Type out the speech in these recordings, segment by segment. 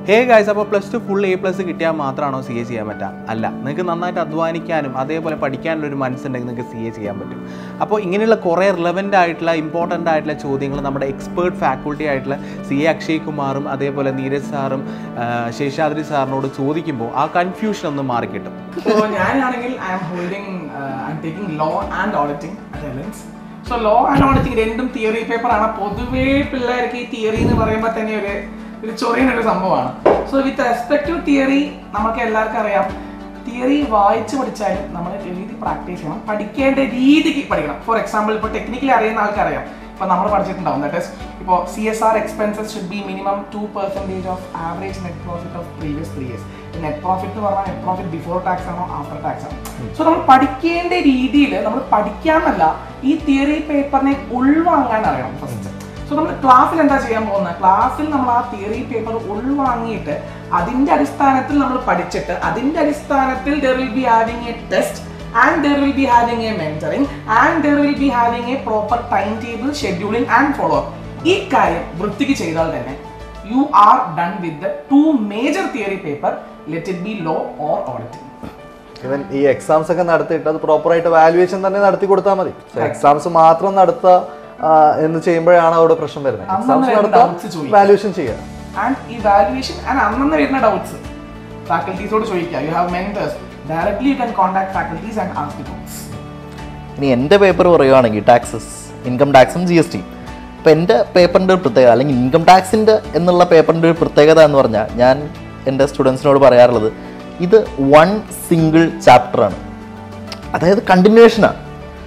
ഹേ guys അപ്പോൾ plus two full A plus കിട്ടിയാൽ മാത്രമാണോ സി എ ചെയ്യാൻ പറ്റുക അല്ല നിങ്ങൾക്ക് നന്നായിട്ട് അധ്വാനിക്കാനും അതേപോലെ പഠിക്കാനുള്ള ഒരു മനസ്സുണ്ടെങ്കിൽ നിങ്ങൾക്ക് സി എ ചെയ്യാൻ പറ്റും അപ്പോൾ ഇങ്ങനെയുള്ള കുറേ റിലവൻ്റ് ആയിട്ടുള്ള ഇമ്പോർട്ടൻ്റ് ആയിട്ടുള്ള ചോദ്യങ്ങൾ നമ്മുടെ എക്സ്പേർട്ട് ഫാക്കൾട്ടി ആയിട്ടുള്ള സി എ അക്ഷയ് കുമാറും അതേപോലെ നീരജ് സാറും ആ, ശേഷാദ്രി സാറിനോട് ചോദിക്കുമ്പോൾ ആ കൺഫ്യൂഷൻ ഒന്ന് മാറിക്കിട്ടും So ഞാനാണെങ്കിൽ I am holding I'm taking law and auditing attendance so law and auditing രണ്ടും തിയറി പേപ്പർ ആണ് പൊതുവേ പിള്ളേർക്ക് ഈ തിയറി എന്ന് പറയുമ്പോൾ തന്നെ ഒരു ഒരു ചൊറിയുന്ന ഒരു സംഭവമാണ് so with respect to theory നമുക്ക് എല്ലാവർക്കും അറിയാം തിയറി വായിച്ച് പഠിച്ചാലും നമ്മൾ എഴുതി പ്രാക്ടീസ് ചെയ്യണം പഠിക്കേണ്ട രീതിക്ക് പഠിക്കണം ഫോർ എക്സാമ്പിൾ ഇപ്പോൾ ടെക്നിക്കലി അറിയുന്ന ആൾക്കറിയാം ഇപ്പൊ നമ്മൾ പഠിച്ചിട്ടുണ്ടാവും ദാറ്റ് ഇസ് ഇപ്പോൾ C S R expenses should be minimum two percentage of average net profit of previous three years net profit എന്ന് പറഞ്ഞാൽ നെറ്റ് പ്രോഫിറ്റ് ബിഫോർ ടാക്സ് ആണോ ആഫ്റ്റർ ടാക്സ് ആണോ സോ നമ്മൾ പഠിക്കേണ്ട രീതിയിൽ നമ്മൾ പഠിക്കാന്നല്ല ഈ തിയറി പേപ്പറിനെ ഉൾവാങ്ങാൻ അറിയണം ഫസ്റ്റ് സോ നമ്മൾ ക്ലാസ്സിൽ എന്താ ചെയ്യാൻ പോകുന്നത് ക്ലാസ്സിൽ നമ്മൾ ആ തിയറി പേപ്പർ ഉൾവാങ്ങിയിട്ട് അതിന്റെ അടിസ്ഥാനത്തിൽ നമ്മൾ പഠിച്ചിട്ട് അതിന്റെ അടിസ്ഥാനത്തിൽ there will be having a test and there will be having a mentoring and there will be having a proper time table scheduling and follow ഈ കാര്യം വൃത്തിക്ക് ചെയ്താൽ തന്നെ you are done with the two major theory paper let it be law or auditing even ഈ exams ഒക്കെ നടത്തിയിട്ട് അത് പ്രോപ്പറായിട്ട് വാലുവേഷൻ തന്നെ നടത്തി കൊടുത്താൽ മതി എക്സാംസ് മാത്രം നടത്തുക ആ, എന്ന് ചെയ്യുമ്പോഴാണ് അവിടെ പ്രശ്നം വരുന്നത് അന്നന്ന് എക്സാംസ് വരുന്ന doubts നടത്തുക ചോദിക്കുക. വാലുവേഷൻ ചെയ്യുക ആൻഡ് ഈ വാല്യുവേഷൻ ആൻഡ് അന്നന്ന് വരുന്ന ഡൗട്ട്സ് ഫാക്കൽറ്റീസോട് ചോദിക്കുക you have mentors directly you can contact faculties and ask doubts ഇനി എൻ്റെ പേപ്പർ പറയുവാണെങ്കിൽ ടാക്സസ് ഇൻകം ടാക്സും ജി എസ് ടി അപ്പോൾ എൻ്റെ പേപ്പറിൻ്റെ ഒരു പ്രത്യേകത അല്ലെങ്കിൽ ഇൻകം ടാക്സിൻ്റെ എന്നുള്ള പേപ്പറിൻ്റെ ഒരു പ്രത്യേകത എന്ന് പറഞ്ഞാൽ ഞാൻ എൻ്റെ സ്റ്റുഡൻസിനോട് പറയാറുള്ളത് ഇത് വൺ സിംഗിൾ ചാപ്റ്ററാണ് അതായത് കണ്ടിന്യൂഷനാണ്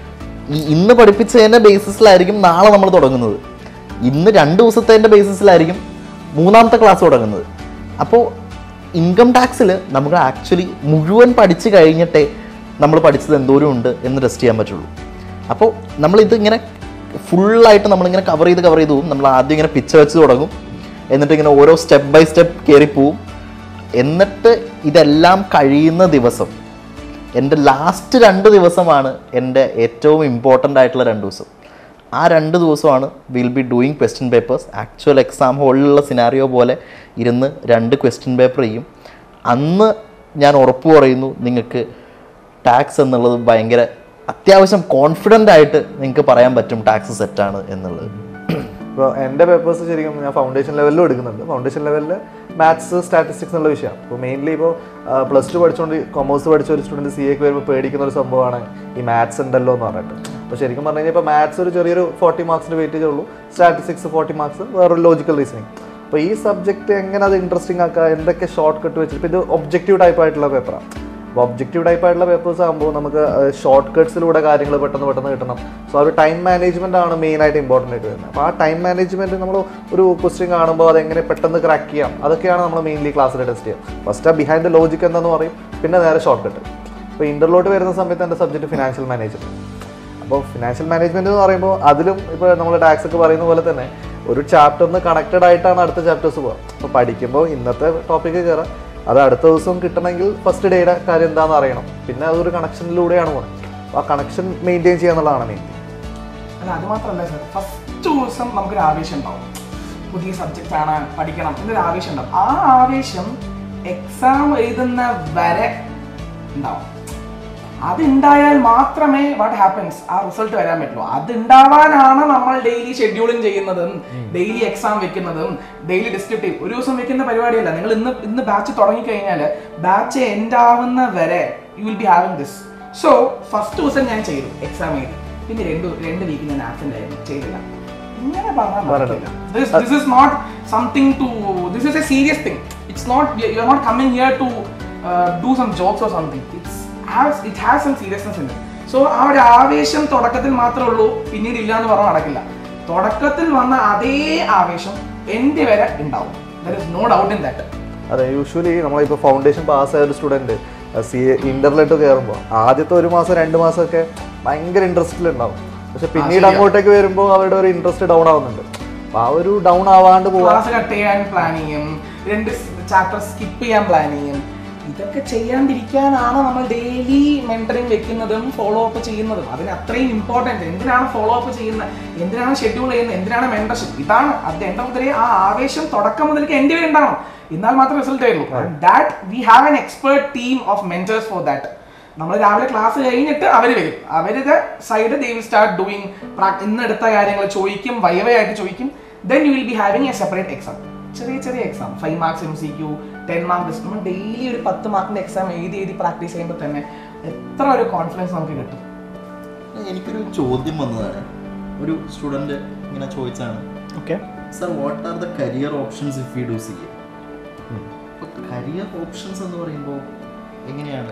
ഈ ഇന്ന് പഠിപ്പിച്ചതിൻ്റെ ബേസിസിലായിരിക്കും നാളെ നമ്മൾ തുടങ്ങുന്നത് ഇന്ന് രണ്ട് ദിവസത്തെ ബേസിസിലായിരിക്കും മൂന്നാമത്തെ ക്ലാസ് തുടങ്ങുന്നത് അപ്പോൾ ഇൻകം ടാക്സിൽ നമുക്ക് ആക്ച്വലി മുഴുവൻ പഠിച്ചു കഴിഞ്ഞിട്ടേ നമ്മൾ പഠിച്ചത് എന്തോരം ഉണ്ട് എന്ന് ടെസ്റ്റ് ചെയ്യാൻ പറ്റുള്ളൂ അപ്പോൾ നമ്മളിത് ഇങ്ങനെ ഫുള്ളായിട്ട് നമ്മളിങ്ങനെ കവർ ചെയ്ത് കവർ ചെയ്ത് പോകും നമ്മൾ ആദ്യം ഇങ്ങനെ പിച്ച വെച്ച് തുടങ്ങും എന്നിട്ട് ഇങ്ങനെ ഓരോ സ്റ്റെപ്പ് ബൈ സ്റ്റെപ്പ് കയറി പോവും എന്നിട്ട് ഇതെല്ലാം കഴിയുന്ന ദിവസം എൻ്റെ ലാസ്റ്റ് രണ്ട് ദിവസമാണ് എൻ്റെ ഏറ്റവും ഇമ്പോർട്ടൻ്റ് ആയിട്ടുള്ള രണ്ട് ദിവസം ആ രണ്ട് ദിവസമാണ് will be doing question papers actual exam ഹോളിലുള്ള സിനാറിയോ പോലെ ഇരുന്ന് രണ്ട് ക്വസ്റ്റ്യൻ പേപ്പർ ചെയ്യും അന്ന് ഞാൻ ഉറപ്പ് പറയുന്നു നിങ്ങൾക്ക് ടാക്സ് എന്നുള്ളത് ഭയങ്കര അത്യാവശ്യം കോൺഫിഡൻ്റ് ആയിട്ട് നിങ്ങൾക്ക് പറയാൻ പറ്റും ടാക്സ് സെറ്റാണ് എന്നുള്ളത് ഇപ്പോൾ എൻ്റെ പേപ്പേഴ്സ് ശരിക്കും ഞാൻ ഫൗണ്ടേഷൻ ലെവലിലും എടുക്കുന്നുണ്ട് ഫൗണ്ടേഷൻ ലെവലിൽ മാത്സ് സ്റ്റാറ്റിസ്റ്റിക്സ് എന്നുള്ള വിഷയമാണ് അപ്പോൾ മെയിൻലി ഇപ്പോൾ പ്ലസ് ടു പഠിച്ചുകൊണ്ട് കൊമേഴ്സ് പഠിച്ച ഒരു സ്റ്റുഡൻറ്റ് സി എക്ക് വരുമ്പോൾ പേടിക്കുന്ന ഒരു സംഭവമാണ് ഈ മാത്സ് ഉണ്ടല്ലോ എന്ന് പറഞ്ഞിട്ട് അപ്പോൾ ശരിക്കും പറഞ്ഞു കഴിഞ്ഞാൽ ഇപ്പോൾ മാത്സ് ഒരു ചെറിയൊരു ഫോർട്ടി മാർക്സിൻ്റെ വെയിറ്റേജ് ഉള്ളൂ സ്റ്റാറ്റിസ്റ്റിക്സ് ഫോർട്ടി മാർക്സ് വേറൊരു ലോജിക്കൽ റീസണിങ് അപ്പോൾ ഈ സബ്ജക്റ്റ് എങ്ങനെ അത് ഇൻട്രസ്റ്റിംഗ് ആക്കുക എന്തൊക്കെ ഷോർട്ട് കട്ട് വെച്ചിട്ട് ഇപ്പോൾ ഇത് ഒബ്ജക്റ്റീവ് ടൈപ്പ് ആയിട്ടുള്ള പേപ്പറാണ് അപ്പോൾ ഒബ്ജക്റ്റീവ് ടൈപ്പ് ആയിട്ടുള്ള പേപ്പേഴ്സ് ആകുമ്പോൾ നമുക്ക് ഷോർട്ട് കട്ട്സിലൂടെ കാര്യങ്ങൾ പെട്ടെന്ന് പെട്ടെന്ന് കിട്ടണം സോ ആ ഒരു ടൈം മാനേജ്മെന്റ് ആണ് മെയിൻ ആയിട്ട് ഇമ്പോർട്ടൻ്റ് ആയിട്ട് വരുന്നത് അപ്പോൾ ആ ടൈം മാനേജ്മെന്റ് നമ്മൾ ഒരു ക്വസ്റ്റ്യൻ കാണുമ്പോൾ അതെങ്ങനെ പെട്ടെന്ന് ക്രാക്ക് ചെയ്യാം അതൊക്കെയാണ് നമ്മൾ മെയിൻലി ക്ലാസ്സിൽ ടെസ്റ്റ് ചെയ്യുക ഫസ്റ്റ് ആ ബിഹൈൻഡ് ദ ലോജിക് എന്താന്ന് പറയും പിന്നെ നേരെ ഷോർട്ട് കട്ട് അപ്പോൾ ഇന്റർലോട്ട് വരുന്ന സമയത്ത് എൻ്റെ സബ്ജക്റ്റ് ഫിനാൻഷ്യൽ മാനേജ്മെന്റ് അപ്പോൾ ഫിനാൻഷ്യൽ മാനേജ്മെന്റ് എന്ന് പറയുമ്പോൾ അതിലും ഇപ്പോൾ നമ്മൾ ടാക്സ് ഒക്കെ പറയുന്ന പോലെ തന്നെ ഒരു ചാപ്റ്ററിന് കണക്റ്റഡ് ആയിട്ടാണ് അടുത്ത ചാപ്റ്റേഴ്സ് പോകുക അപ്പോൾ പഠിക്കുമ്പോൾ ഇന്നത്തെ ടോപ്പിക്ക് കയറാം അത് അടുത്ത ദിവസം കിട്ടണമെങ്കിൽ ഫസ്റ്റ് ഡേയുടെ കാര്യം എന്താണെന്ന് അറിയണം പിന്നെ അതൊരു കണക്ഷനിലൂടെയാണ് പോകുന്നത് അപ്പോൾ ആ കണക്ഷൻ മെയിൻറ്റെയിൻ ചെയ്യുക എന്നുള്ളതാണ് മെയിൻ അല്ല അത് മാത്രമല്ല സർ ഫസ്റ്റ് ദിവസം നമുക്കൊരു ആവേശം ഉണ്ടാവും പുതിയ സബ്ജക്റ്റ് ആണ് പഠിക്കണം എന്നൊരു ആവേശം ഉണ്ടാവും ആ ആവേശം എക്സാം എഴുതുന്ന വരെ ഉണ്ടാവും അത് ഉണ്ടായാൽ മാത്രമേ വാട്ട് ഹാപ്പൻസ് ആ റിസൾട്ട് വരാൻ പറ്റുള്ളൂ അത് ഉണ്ടാവാനാണ് നമ്മൾ ഡെയിലി ഷെഡ്യൂളിംഗ് ചെയ്യുന്നതും ഡെയിലി എക്സാം വെക്കുന്നതും ഡെയിലി ഡിസ്ക്രിപ്റ്റീവ് ഒരു ദിവസം വെക്കുന്ന പരിപാടിയല്ല നിങ്ങൾ ഇന്ന് ഇന്ന് ബാച്ച് തുടങ്ങി കഴിഞ്ഞാൽ ബാച്ച് എൻഡ് ആവുന്ന വരെ you will be having this so first ദിവസം ഞാൻ ചെയ്തു എക്സാം എഴുതി പിന്നെ രണ്ട് രണ്ട് വീക്ക് ഞാൻ ആബ്സെന്റ് ആയിരുന്നു ചെയ്തില്ല ഇങ്ങനെ പറഞ്ഞാൽ നടക്കില്ല this this is not something to this is a serious thing it's not you're not coming here to uh, do some jokes or something it's has it has some seriousness in it so ആ ഒരു ആവേശം തുടക്കത്തിൽ മാത്രമേ ഉള്ളൂ പിന്നീട് ഇല്ല എന്ന് പറഞ്ഞാൽ നടക്കില്ല തുടക്കത്തിൽ വന്ന അതേ ആവേശം എൻ്റെ വരെ ഉണ്ടാവും there is no doubt in that അതെ യൂഷ്വലി നമ്മളിപ്പോൾ ഫൗണ്ടേഷൻ പാസ്സായ ഒരു സ്റ്റുഡൻറ്റ് സി ഇന്റർനെറ്റ് കയറുമ്പോൾ ആദ്യത്തെ ഒരു മാസം രണ്ട് മാസമൊക്കെ ഭയങ്കര ഇൻട്രസ്റ്റിലുണ്ടാവും പക്ഷെ പിന്നീട് അങ്ങോട്ടേക്ക് വരുമ്പോൾ അവരുടെ ഒരു ഇൻട്രസ്റ്റ് ഡൗൺ ആവുന്നുണ്ട് അപ്പോൾ ആ ഒരു ഡൗൺ ആവാണ്ട് പോവാ ക്ലാസ് കട്ട് ചെയ്യാൻ പ്ലാൻ ചെയ്യും രണ്ട് ചാപ്റ്റർ സ്കിപ്പ് ചെയ്യാൻ പ്ലാൻ ചെയ്യും ഇതൊക്കെ ചെയ്യാണ്ടിരിക്കാനാണ് നമ്മൾ ഡെയിലി മെന്ററിങ് വെക്കുന്നതും ഫോളോ അപ്പ് ചെയ്യുന്നതും അതിന് അത്രയും ഇമ്പോർട്ടൻറ്റ് എന്തിനാണ് ഫോളോ അപ്പ് ചെയ്യുന്നത് എന്തിനാണ് ഷെഡ്യൂൾ ചെയ്യുന്നത് എന്തിനാണ് മെന്റർഷിപ്പ് ഇതാണ് അത് എൻ്റെ മുതലേ ആ ആവേശം തുടക്കം മുതലേക്ക് എൻ്റെ വരെ ഉണ്ടാവണം എന്നാൽ മാത്രമേ റിസൾട്ട് വരുള്ളൂ that we have an expert team of mentors for that നമ്മൾ രാവിലെ ക്ലാസ് കഴിഞ്ഞിട്ട് അവർ വരും അവരുടെ side they will start doing ഇന്നെടുത്ത കാര്യങ്ങൾ ചോദിക്കും വൈവയായിട്ട് ചോദിക്കും then you will be having a separate exam ചെറിയ ചെറിയ exam five marks M C Q ten mark നമ്മൾ ഡെയിലി ഒരു പത്ത് മാർക്കിന്റെ എക്സാം എഴുതി എഴുതി പ്രാക്ടീസ് ചെയ്യുമ്പോൾ തന്നെ എത്ര ഒരു കോൺഫിഡൻസ് നമുക്ക് കിട്ടും എനിക്കൊരു ചോദ്യം വന്നതാണ് ഒരു സ്റ്റുഡൻറ് ഇങ്ങനെ ചോദിച്ചാണ് okay sir what are the career options if you do C career options എന്ന് പറയുമ്പോൾ എങ്ങനെയാണ്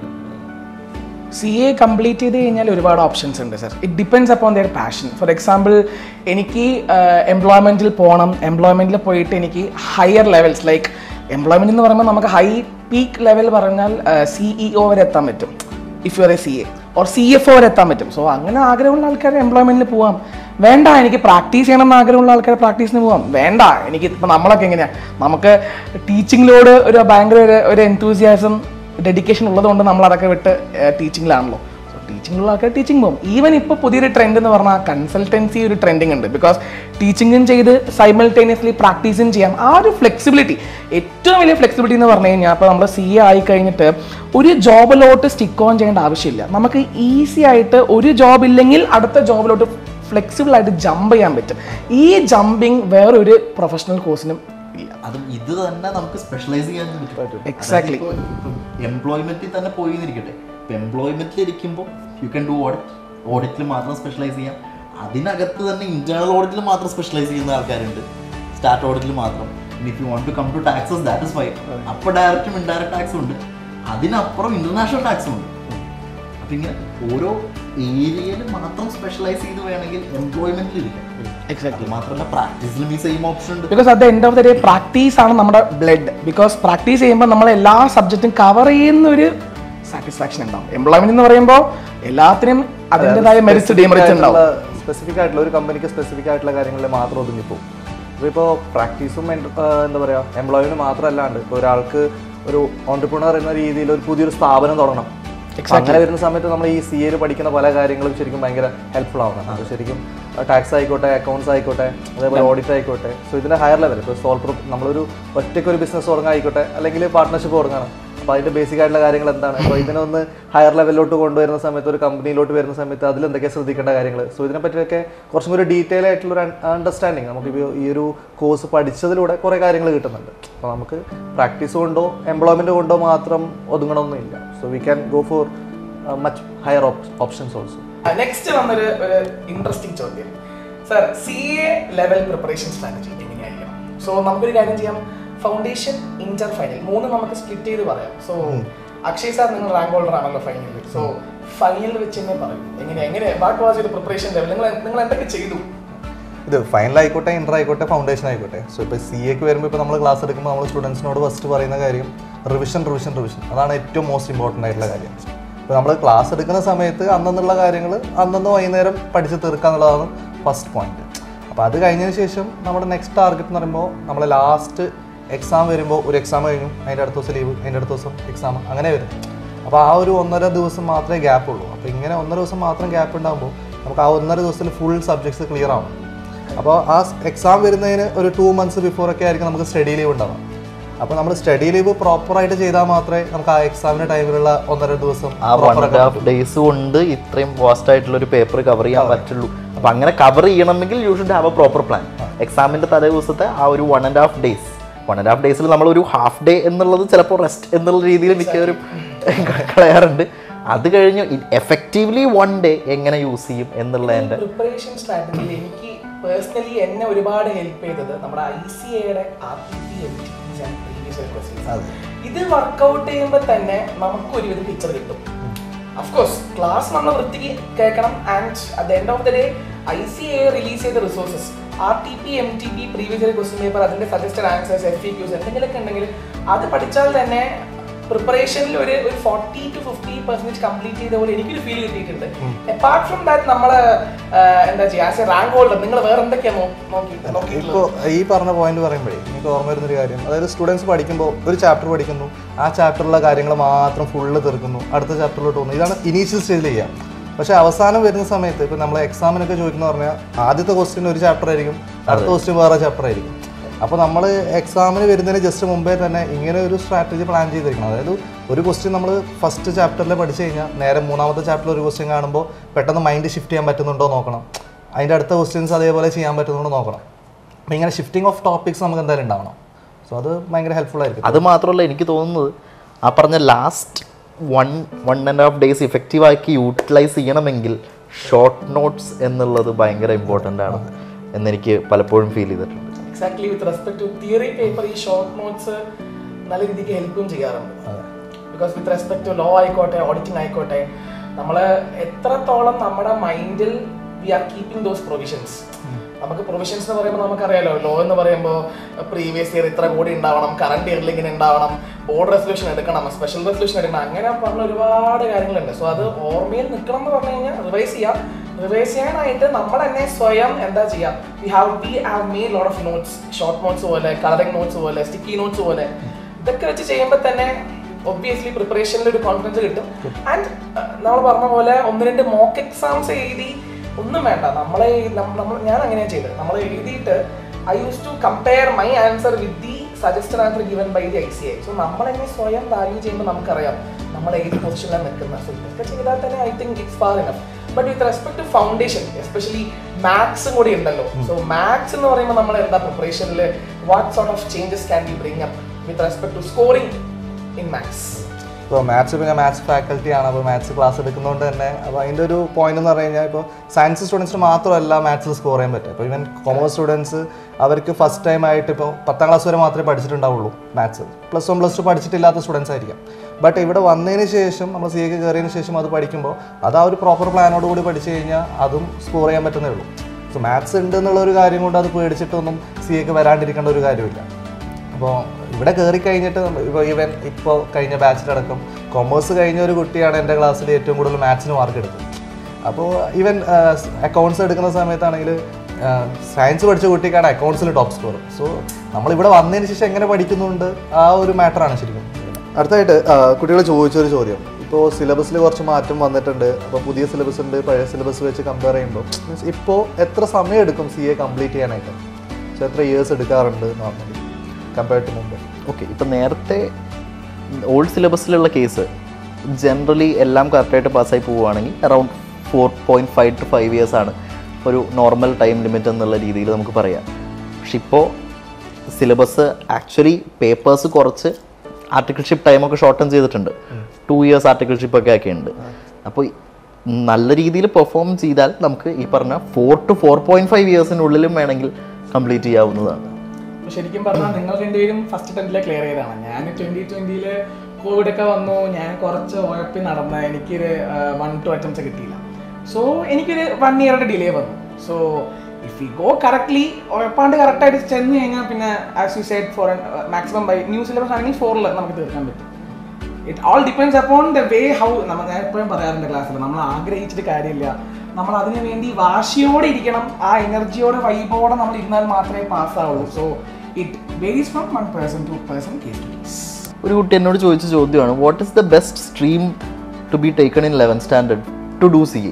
സി എ കംപ്ലീറ്റ് ചെയ്ത് കഴിഞ്ഞാൽ ഒരുപാട് ഓപ്ഷൻസ് ഉണ്ട് sir it depends upon their passion for example എനിക്ക് എംപ്ലോയ്മെൻറ്റിൽ പോകണം എംപ്ലോയ്മെൻറ്റിൽ പോയിട്ട് എനിക്ക് ഹയർ ലെവൽസ് ലൈക്ക് എംപ്ലോയ്മെൻറ്റ് എന്ന് പറയുമ്പോൾ നമുക്ക് ഹൈ പീക്ക് ലെവൽ പറഞ്ഞാൽ സിഇഒ വരെ എത്താൻ പറ്റും if you are a C A or C F O വരെ എത്താൻ പറ്റും സോ അങ്ങനെ ആഗ്രഹമുള്ള ആൾക്കാർ എംപ്ലോയ്മെൻറ്റിൽ പോവാം വേണ്ട എനിക്ക് പ്രാക്ടീസ് ചെയ്യണം എന്ന് ആഗ്രഹമുള്ള ആൾക്കാർ പ്രാക്ടീസിന് പോവാം വേണ്ട എനിക്ക് ഇപ്പം നമ്മളൊക്കെ എങ്ങനെയാണ് നമുക്ക് ടീച്ചിങ്ങിലോട് ഒരു ഭയങ്കര ഒരു ഒരു എൻതൂസിയാസം ഡെഡിക്കേഷൻ ഉള്ളതുകൊണ്ട് നമ്മൾ അതൊക്കെ വിട്ട് ടീച്ചിങ്ങിലാണല്ലോ സോ ടീച്ചിങ്ങിലുള്ള ആൾക്കാർ ടീച്ചിങ് പോകും ഈവൻ ഇപ്പോൾ പുതിയൊരു ട്രെൻഡ് എന്ന് പറഞ്ഞാൽ കൺസൾട്ടൻസി ഒരു ട്രെൻഡിങ് ഉണ്ട് ബിക്കോസ് ടീച്ചിങ്ങും ചെയ്ത് സൈമൾട്ടേനിയസ്ലി പ്രാക്ടീസും ചെയ്യാം ആ ഒരു ഫ്ലെക്സിബിലിറ്റി ഏറ്റവും വലിയ ഫ്ലെക്സിബിലിറ്റി എന്ന് പറഞ്ഞു കഴിഞ്ഞാൽ ഇപ്പോൾ നമ്മൾ സി എ ആയി കഴിഞ്ഞിട്ട് ഒരു ജോബിലോട്ട് സ്റ്റിക്ക് ഓൺ ചെയ്യേണ്ട ആവശ്യമില്ല നമുക്ക് ഈസി ആയിട്ട് ഒരു ജോബ് ഇല്ലെങ്കിൽ അടുത്ത ജോബിലോട്ട് ഫ്ലെക്സിബിൾ ആയിട്ട് ജമ്പ് ചെയ്യാൻ പറ്റും ഈ ജമ്പിങ് വേറൊരു പ്രൊഫഷണൽ കോഴ്സിനും ഇല്ല അതും ഇത് തന്നെ നമുക്ക് സ്പെഷ്യലൈസ് ചെയ്യാൻ പറ്റും Exactly. എംപ്ലോയ്മെന്റിൽ തന്നെ പോയി എന്നിരിക്കട്ടെ ഇപ്പൊ എംപ്ലോയ്മെന്റിൽ ഇരിക്കുമ്പോൾ യു ക്യാൻ ഡു ഓഡിറ്റ് ഓഡിറ്റിൽ മാത്രം സ്പെഷ്യലൈസ് ചെയ്യാം അതിനകത്ത് തന്നെ ഇന്റേണൽ ഓഡിറ്റിൽ മാത്രം സ്പെഷ്യലൈസ് ചെയ്യുന്ന ആൾക്കാരുണ്ട് സ്റ്റാർട്ട് ഓഡിറ്റിൽ മാത്രം if you want to come to taxes that is fine അപ്പോൾ ഡയറക്റ്റും ഇൻഡയറക്റ്റ് ടാക്സും ഉണ്ട് അതിനപ്പുറം ഇന്റർനാഷണൽ ടാക്സും ഉണ്ട് അപ്പൊ ഇങ്ങനെ ഓരോ ഏരിയയിൽ മാത്രം സ്പെഷ്യലൈസ് ചെയ്ത് വേണമെങ്കിൽ എംപ്ലോയ്മെന്റിൽ ഇരിക്കാം എക്സാക്ട് അത് മാത്രമല്ല പ്രാക്ടീസിലും ഈ സെയിം ഓപ്ഷൻ ഉണ്ട് because at the end of the day practice ആണ് നമ്മുടെ ബ്ലഡ് ബിക്കോസ് പ്രാക്ടീസ് ചെയ്യുമ്പോൾ നമ്മൾ എല്ലാ സബ്ജക്റ്റും കവർ ചെയ്യുന്ന ഒരു സാറ്റിസ്ഫാക്ഷൻ ഉണ്ടാവും എംപ്ലോയ്മെന്റ് എന്ന് പറയുമ്പോൾ എല്ലാത്തിനും അതിൻ്റെതായ മെറിറ്റ്സ് ഡിമെറിറ്റ്സ് ഉണ്ടാവും സ്പെസിഫിക് ആയിട്ടുള്ള ഒരു കമ്പനിക്ക് സ്പെസിഫിക് ആയിട്ടുള്ള കാര്യങ്ങളിൽ മാത്രം ഒതുങ്ങിപ്പോകും അപ്പോൾ ഇപ്പോൾ പ്രാക്ടീസും എന്താ പറയുക എംപ്ലോയിന് മാത്രമല്ലാണ്ട് ഇപ്പോൾ ഒരാൾക്ക് ഒരു ഓൺടർപ്രണർ എന്ന രീതിയിൽ ഒരു പുതിയൊരു സ്ഥാപനം തുടങ്ങണം അപ്പൊ അങ്ങനെ വരുന്ന സമയത്ത് നമ്മൾ ഈ സി എയിൽ പഠിക്കുന്ന പല കാര്യങ്ങളും ശരിക്കും ഭയങ്കര ഹെൽപ്ഫുൾ ആവുന്നതാണ് അത് ശരിക്കും ടാക്സ് ആയിക്കോട്ടെ അക്കൗണ്ട്സ് ആയിക്കോട്ടെ അതേപോലെ ഓഡിറ്റ് ആയിക്കോട്ടെ സോ ഇതിന്റെ ഹയർ ലെവൽ ഇപ്പോൾ സോൾവ് നമ്മളൊരു ഒറ്റയ്ക്ക് ഒരു ബിസിനസ് തുടങ്ങാൻ ആയിക്കോട്ടെ അല്ലെങ്കിൽ പാർട്ട്ണർഷിപ്പ് തുടങ്ങാണ് അപ്പോൾ അതിന്റെ ബേസിക് ആയിട്ടുള്ള കാര്യങ്ങൾ എന്താണ് അപ്പോൾ ഇതിനൊന്ന് ഹയർ ലെവലിലോട്ട് കൊണ്ടുവരുന്ന സമയത്ത് ഒരു കമ്പനിയിലോട്ട് വരുന്ന സമയത്ത് അതിൽ എന്തൊക്കെ ശ്രദ്ധിക്കേണ്ട കാര്യങ്ങൾ സോ ഇതിനെ പറ്റിയൊക്കെ കുറച്ചും കൂടി ഡീറ്റെയിൽ ആയിട്ടുള്ള ഒരു അണ്ടർസ്റ്റാൻഡിങ് നമുക്ക് ഇപ്പോൾ ഈ ഒരു കോഴ്സ് പഠിച്ചതിലൂടെ കുറേ കാര്യങ്ങൾ കിട്ടുന്നുണ്ട് അപ്പോൾ നമുക്ക് പ്രാക്ടീസ് കൊണ്ടോ എംപ്ലോയ്മെന്റ് കൊണ്ടോ മാത്രം ഒതുങ്ങണമെന്നില്ല so we can go for much higher options also next വന്നൊരു ഒരു ഇൻട്രസ്റ്റിംഗ് ചോദ്യം sir C A level preparation strategy എങ്ങനെയായിരിക്കണം സോ നമുക്കൊരു കാര്യം ചെയ്യാം ഫൗണ്ടേഷൻ ഇന്റർ ഫൈനൽ മൂന്ന് നമുക്ക് സ്പ്ലിറ്റ് ചെയ്ത് പറയാം സോ അക്ഷയ് സാർ നിങ്ങൾ റാങ്ക് ഹോൾഡർ ആണല്ലോ ഫൈനലിൽ സോ ഫൈനലിൽ വെച്ച് തന്നെ പറയും എങ്ങനെ എങ്ങനെ what was your preparation level നിങ്ങൾ നിങ്ങൾ എന്തൊക്കെ ചെയ്തു ഇത് ഫൈനൽ ആയിക്കോട്ടെ ഇന്റർ ആയിക്കോട്ടെ ഫൗണ്ടേഷൻ ആയിക്കോട്ടെ സോ ഇപ്പോൾ സി എക്ക് വരുമ്പോൾ ഇപ്പോൾ നമ്മൾ ക്ലാസ് എടുക്കുമ്പോൾ നമ്മൾ സ്റ്റുഡൻസിനോട് ഫസ്റ്റ് പറയുന്ന കാര്യം റിവിഷൻ റിവിഷൻ റിവിഷൻ അതാണ് ഏറ്റവും മോസ്റ്റ് ഇമ്പോർട്ടൻ്റ് ആയിട്ടുള്ള കാര്യം ഇപ്പോൾ നമ്മൾ ക്ലാസ് എടുക്കുന്ന സമയത്ത് അന്നെന്നുള്ള കാര്യങ്ങൾ അന്നന്ന് വൈകുന്നേരം പഠിച്ച് തീർക്കുക എന്നുള്ളതാണ് ഫസ്റ്റ് പോയിന്റ് അപ്പോൾ അത് കഴിഞ്ഞതിന് ശേഷം നമ്മുടെ നെക്സ്റ്റ് ടാർഗറ്റ് എന്ന് പറയുമ്പോൾ നമ്മൾ ലാസ്റ്റ് എക്സാം വരുമ്പോൾ ഒരു എക്സാം കഴിഞ്ഞു അതിൻ്റെ അടുത്ത ദിവസം ലീവ് അതിൻ്റെ അടുത്ത ദിവസം എക്സാം അങ്ങനെ വരും അപ്പോൾ ആ ഒരു ഒന്നര ദിവസം മാത്രമേ ഗ്യാപ്പ് ഉള്ളൂ അപ്പോൾ ഇങ്ങനെ ഒന്നര ദിവസം മാത്രം ഗ്യാപ്പ് ഉണ്ടാകുമ്പോൾ നമുക്ക് ആ ഒന്നര ദിവസത്തിൽ ഫുൾ സബ്ജക്ട്സ് ക്ലിയർ ആവും അപ്പോൾ ആ എക്സാം വരുന്നതിന് ഒരു ടു മന്ത്സ് ബിഫോർ ഒക്കെ ആയിരിക്കും നമുക്ക് സ്റ്റഡി ലീവ് ഉണ്ടാവുക അപ്പോൾ നമ്മൾ സ്റ്റഡി ലീവ് പ്രോപ്പറായിട്ട് ചെയ്താൽ മാത്രമേ നമുക്ക് ആ എക്സാമിൻ്റെ ടൈമിലുള്ള ഒന്നര ദിവസം ആ വൺ ആൻഡ് ഹാഫ് ഡേയ്സ് കൊണ്ട് ഇത്രയും വാസ്റ്റ് ആയിട്ടുള്ള ഒരു പേപ്പർ കവർ ചെയ്യാൻ പറ്റുള്ളൂ അപ്പൊ അങ്ങനെ കവർ ചെയ്യണമെങ്കിൽ you should have a proper plan എക്സാമിന്റെ തലേ ദിവസത്തെ ആ ഒരു one and half days one and half ഡേയ്സിൽ നമ്മൾ ഒരു ഹാഫ് ഡേ എന്നുള്ളത് ചിലപ്പോൾ റെസ്റ്റ് എന്നുള്ള രീതിയിൽ മിക്കവരും കളയാറുണ്ട് അത് കഴിഞ്ഞ് എഫക്റ്റീവ്ലി വൺ ഡേ എങ്ങനെ യൂസ് ചെയ്യും എന്നുള്ള എൻ്റെ പ്രിപ്പറേഷൻ സ്ട്രാറ്റജിയിൽ എനിക്ക് പേഴ്സണലി എന്നെ ഒരുപാട് ഹെൽപ്പ് ചെയ്തത് നമ്മുടെ ഐ സി എയുടെ R T P M T ഇത് വർക്കൗട്ട് ചെയ്യുമ്പോൾ തന്നെ നമുക്ക് ഒരുവിധ പിക്ചർ കിട്ടും അഫ്കോഴ്സ് ക്ലാസ് നമ്മൾ വൃത്തിക്ക് കേൾക്കണം and at end of the day I C A release ചെയ്ത resources R T P M T P previous year question paper അതിന്റെ suggested answers F E Qs എന്തെങ്കിലുമൊക്കെ ഉണ്ടെങ്കിൽ അത് പഠിച്ചാൽ തന്നെ പ്രിപ്പറേഷനിൽ ഒരു ഒരു forty to fifty percentage complete ചെയ്ത പോലെ എനിക്കൊരു ഫീൽ കിട്ടിയിട്ടുണ്ട് അപ്പാർട്ട് ഫ്രം ദാറ്റ് നമ്മള് എന്താ ചെയ്യുക ആസ് എ റാങ്ക് ഹോൾഡർ നിങ്ങൾ വേറെ എന്തൊക്കെയാണ് നോക്കി ഇപ്പോൾ നോക്കിയിട്ടുള്ളത് ഈ പറഞ്ഞ പോയിന്റ് പറയുമ്പോഴേ എനിക്ക് ഓർമ്മ വരുന്നൊരു കാര്യം അതായത് സ്റ്റുഡൻസ് പഠിക്കുമ്പോൾ ഒരു ചാപ്റ്റർ പഠിക്കുന്നു ആ ചാപ്റ്ററിലെ കാര്യങ്ങൾ മാത്രം ഫുള്ള് തീർക്കുന്നു അടുത്ത ചാപ്റ്ററിലോട്ട് പോകുന്നു ഇതാണ് ഇനീഷ്യൽ സ്റ്റേജിൽ ചെയ്യുക പക്ഷേ അവസാനം വരുന്ന സമയത്ത് ഇപ്പം നമ്മൾ എക്സാമിനൊക്കെ ചോദിക്കുന്ന പറഞ്ഞാൽ ആദ്യത്തെ ക്വസ്റ്റ്യൻ ഒരു ചാപ്റ്റർ ആയിരിക്കും അടുത്ത ക്വസ്റ്റ്യൻ വേറെ ചാപ്റ്റർ ആയിരിക്കും അപ്പോൾ നമ്മൾ എക്സാമിന് വരുന്നതിന് ജസ്റ്റ് മുമ്പേ തന്നെ ഇങ്ങനെ ഒരു സ്ട്രാറ്റജി പ്ലാൻ ചെയ്തിരിക്കണം അതായത് ഒരു ക്വസ്റ്റ്യൻ നമ്മൾ ഫസ്റ്റ് ചാപ്റ്ററിൽ പഠിച്ചു കഴിഞ്ഞാൽ നേരെ മൂന്നാമത്തെ ചാപ്റ്ററിൽ ഒരു ക്വസ്റ്റ്യൻ കാണുമ്പോൾ പെട്ടെന്ന് മൈൻഡ് ഷിഫ്റ്റ് ചെയ്യാൻ പറ്റുന്നുണ്ടോ നോക്കണം അതിൻ്റെ അടുത്ത ക്വസ്റ്റ്യൻസ് അതേപോലെ ചെയ്യാൻ പറ്റുന്നുണ്ടോ നോക്കണം അപ്പം ഇങ്ങനെ ഷിഫ്റ്റിംഗ് ഓഫ് ടോപ്പിക്സ് നമുക്ക് എന്തായാലും ഉണ്ടാവണം സോ അത് ഭയങ്കര ഹെൽപ്ഫുൾ ആയിരിക്കും അത് മാത്രമല്ല എനിക്ക് തോന്നുന്നത് ആ പറഞ്ഞ last one one and half days ഇഫക്റ്റീവാക്കി യൂട്ടിലൈസ് ചെയ്യണമെങ്കിൽ ഷോർട്ട് നോട്ട്സ് എന്നുള്ളത് ഭയങ്കര ഇമ്പോർട്ടൻ്റ് ആണ് എന്നെനിക്ക് പലപ്പോഴും ഫീൽ ചെയ്തിട്ടുണ്ട് exactly with respect to theory paper ഈ ഷോർട്ട് നോട്ട്സ് നല്ല രീതിക്ക് ഹെൽപ്പും ചെയ്യാറുണ്ട് because with respect to law ആയിക്കോട്ടെ ഓഡിറ്റിംഗ് ആയിക്കോട്ടെ നമ്മൾ എത്രത്തോളം നമ്മുടെ മൈൻഡിൽ we are keeping those provisions നമുക്ക് പ്രൊവിഷൻസ് എന്ന് പറയുമ്പോൾ നമുക്കറിയാലോ ലോ എന്ന് പറയുമ്പോൾ പ്രീവിയസ് ഇയർ ഇത്ര കോടി ഉണ്ടാവണം കറണ്ട് ഇയറിൽ ഇങ്ങനെ ഉണ്ടാവണം ബോർഡ് റെസൊല്യൂഷൻ എടുക്കണം സ്പെഷ്യൽ റെസൊല്യൂഷൻ എടുക്കണം അങ്ങനെ പറഞ്ഞ ഒരുപാട് കാര്യങ്ങളുണ്ട് സോ അത് ഓർമ്മയിൽ നിൽക്കണം എന്ന് പറഞ്ഞു കഴിഞ്ഞാൽ റിവൈസ് ചെയ്യാം റിവൈസ് ചെയ്യാനായിട്ട് നമ്മൾ തന്നെ സ്വയം എന്താ ചെയ്യാം we have we have made lot of notes short notes പോലെ കളറിംഗ് നോട്ട്സ് പോലെ സ്റ്റിക്കി നോട്ട്സ് പോലെ ഇതൊക്കെ വെച്ച് ചെയ്യുമ്പോൾ തന്നെ ഒബ്വിയസ്ലി പ്രിപ്പറേഷനിൽ ഒരു കോൺഫിഡൻസ് കിട്ടും ആൻഡ് നമ്മൾ പറഞ്ഞ പോലെ ഒന്ന് രണ്ട് മോക്ക് എക്സാംസ് എഴുതി ഒന്നും വേണ്ട നമ്മളെ ഈ നം- നമ്മൾ ഞാൻ അങ്ങനെയാണ് ചെയ്തത് നമ്മൾ എഴുതിയിട്ട് I use to compare my answer with the suggested answer given by the I C I so നമ്മളെങ്ങനെ സ്വയം വാല്യൂ ചെയ്യുമ്പോൾ നമുക്കറിയാം നമ്മൾ ഏത് പൊസിഷനിലാണ് നിൽക്കുന്നത് സോ ഇതൊക്കെ ചെയ്താൽ തന്നെ I think it's far enough but with respect to foundation especially മാത്സും കൂടി ഉണ്ടല്ലോ സോ മാത്സ് എന്ന് പറയുമ്പോൾ നമ്മൾ എന്താ പ്രിപ്പറേഷനിൽ what sort of changes can be bring up with respect to scoring in maths ഇപ്പോൾ മാത്സ് ഇപ്പോൾ ഞാൻ മാത്സ് ഫാക്കൽറ്റി ആണ് അപ്പോൾ മാത്സ് ക്ലാസ് എടുക്കുന്നതുകൊണ്ട് തന്നെ അപ്പോൾ അതിൻ്റെ ഒരു പോയിന്റ് എന്ന് പറഞ്ഞു കഴിഞ്ഞാൽ ഇപ്പോൾ സയൻസ് സ്റ്റുഡൻസിന് മാത്രമല്ല മാത്സിൽ സ്കോർ ചെയ്യാൻ പറ്റുക ഇപ്പോൾ ഈവൻ കൊമേഴ്സ് സ്റ്റുഡൻസ് അവർക്ക് ഫസ്റ്റ് ടൈം ആയിട്ട് ഇപ്പോൾ പത്താം ക്ലാസ് വരെ മാത്രമേ പഠിച്ചിട്ടുണ്ടാവുള്ളൂ maths plus one plus two പഠിച്ചിട്ടില്ലാത്ത സ്റ്റുഡൻസ് ആയിരിക്കാം ബട്ട് ഇവിടെ വന്നതിന് ശേഷം നമ്മൾ സി എക്ക് കയറിയതിന് ശേഷം അത് പഠിക്കുമ്പോൾ അത് ആ ഒരു പ്രോപ്പർ പ്ലാനോട് കൂടി പഠിച്ചു കഴിഞ്ഞാൽ അതും സ്കോർ ചെയ്യാൻ പറ്റുന്നേ ഉള്ളൂ സോ മാത്സ് ഉണ്ട് എന്നുള്ള ഒരു കാര്യം കൊണ്ട് അത് പേടിച്ചിട്ടൊന്നും സി എക്ക് വരാണ്ടിരിക്കേണ്ട ഒരു കാര്യമില്ല അപ്പോൾ ഇവിടെ കയറി കഴിഞ്ഞിട്ട് ഇപ്പോൾ ഈവൻ ഇപ്പോൾ കഴിഞ്ഞ ബാച്ചിലടക്കം കൊമേഴ്സ് കഴിഞ്ഞ ഒരു കുട്ടിയാണ് എൻ്റെ ക്ലാസ്സിൽ ഏറ്റവും കൂടുതൽ മാത്സിന് മാർക്ക് എടുത്തത് അപ്പോൾ ഈവൻ അക്കൗണ്ട്സ് എടുക്കുന്ന സമയത്താണെങ്കിൽ സയൻസ് പഠിച്ച കുട്ടിക്കാണ് അക്കൗണ്ട്സിൽ ടോപ്പ് സ്കോർ സോ നമ്മളിവിടെ വന്നതിന് ശേഷം എങ്ങനെ പഠിക്കുന്നുണ്ട് ആ ഒരു മാറ്ററാണ് ശരിക്കും അടുത്തായിട്ട് കുട്ടികൾ ചോദിച്ചൊരു ചോദ്യം ഇപ്പോൾ സിലബസിൽ കുറച്ച് മാറ്റം വന്നിട്ടുണ്ട് അപ്പോൾ പുതിയ സിലബസ് ഉണ്ട് പഴയ സിലബസ് വെച്ച് കമ്പയർ ചെയ്യുമ്പോൾ മീൻസ് ഇപ്പോൾ എത്ര സമയം എടുക്കും സി എ കംപ്ലീറ്റ് ചെയ്യാനായിട്ട് പക്ഷേ എത്ര ഇയേഴ്സ് എടുക്കാറുണ്ട് നോർമലി കമ്പയർഡ് ടു മുമ്പ് ഓക്കെ ഇപ്പം നേരത്തെ ഓൾഡ് സിലബസിലുള്ള കേസ് ജനറലി എല്ലാം കറക്റ്റായിട്ട് പാസ്സായി പോവുകയാണെങ്കിൽ around four point five to five years ആണ് ഒരു നോർമൽ ടൈം ലിമിറ്റ് എന്നുള്ള രീതിയിൽ നമുക്ക് പറയാം പക്ഷെ ഇപ്പോൾ സിലബസ് ആക്ച്വലി പേപ്പേഴ്സ് കുറച്ച് ആർട്ടിക്കിൾഷിപ്പ് ടൈമൊക്കെ ഷോർട്ടൻ ചെയ്തിട്ടുണ്ട് ടു ഇയേഴ്സ് ആർട്ടിക്കിൾഷിപ്പ് ഒക്കെ ആക്കിയിട്ടുണ്ട് അപ്പോൾ നല്ല രീതിയിൽ പെർഫോം ചെയ്താൽ നമുക്ക് ഈ പറഞ്ഞ four to four point five ഇയേഴ്സിനുള്ളിലും വേണമെങ്കിൽ കംപ്ലീറ്റ് ചെയ്യാവുന്നതാണ് അപ്പൊ ശരിക്കും പറഞ്ഞാൽ നിങ്ങൾ രണ്ടുപേരും ഫസ്റ്റ് ടെൻത്തിലെ ക്ലിയർ ചെയ്തതാണ് ഞാൻ ട്വന്റി ട്വന്റിയില് കോവിഡ് ഒക്കെ വന്നു ഞാൻ കുറച്ച് ഉഴപ്പി നടന്ന എനിക്കൊരു വൺ ടു അറ്റംപ്റ്റ്സ് കിട്ടിയില്ല സോ എനിക്കൊരു വൺ ഇയറുടെ ഡിലേ വന്നു so if you go correctly ഉഴപ്പാണ്ട് കറക്റ്റായിട്ട് ചെന്ന് കഴിഞ്ഞാൽ പിന്നെ as you said four maximum by new syllabus ആണെങ്കിൽ ഫോറിൽ നമുക്ക് തീർക്കാൻ പറ്റും it all depends upon the way how നമ്മൾ ഞാൻ എപ്പോഴും പറയാറുണ്ട് ക്ലാസ്സിൽ നമ്മൾ ആഗ്രഹിച്ചിട്ട് കാര്യമില്ല നമ്മൾ അതിനു വേണ്ടി വാശിയോടെ ഇരിക്കണം ആ എനർജിയോടെ വൈബോടെ നമ്മൾ ഇരുന്നാൽ മാത്രമേ പാസ്സാവുള്ളൂ so it varies from one person to person case to case ഒരു കുട്ടി എന്നോട് ചോദിച്ച ചോദ്യമാണ് what is the best stream to be taken in eleven standard to do C A